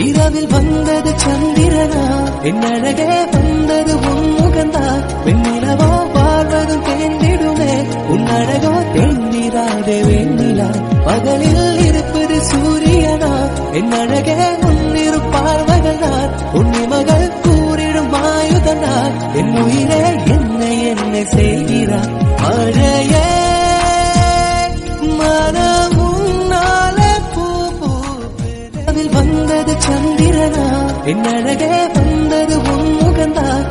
இரவில் வந்தது சந்திரனா என் அழகே வந்தது உன் முகந்தா வெண்ணிலவோ வாழ்வதும் தேர்ந்திடுமே உன் அழகோ தேர்ந்திராதே வெண்ணிலா பகலில் இருப்பது சூரியனா என் அழகே உன்னிரு பார்வகனார் உன்னை மகள் கூறிடும் ஆயுதனார் என் உயிரே என்னை என்னை செய்கிறார் மழையே மனம் உன்னாலே பூ பூக்குது. அதில் வந்தது சந்திரனா என் அழகே வந்தது உன் முகந்தா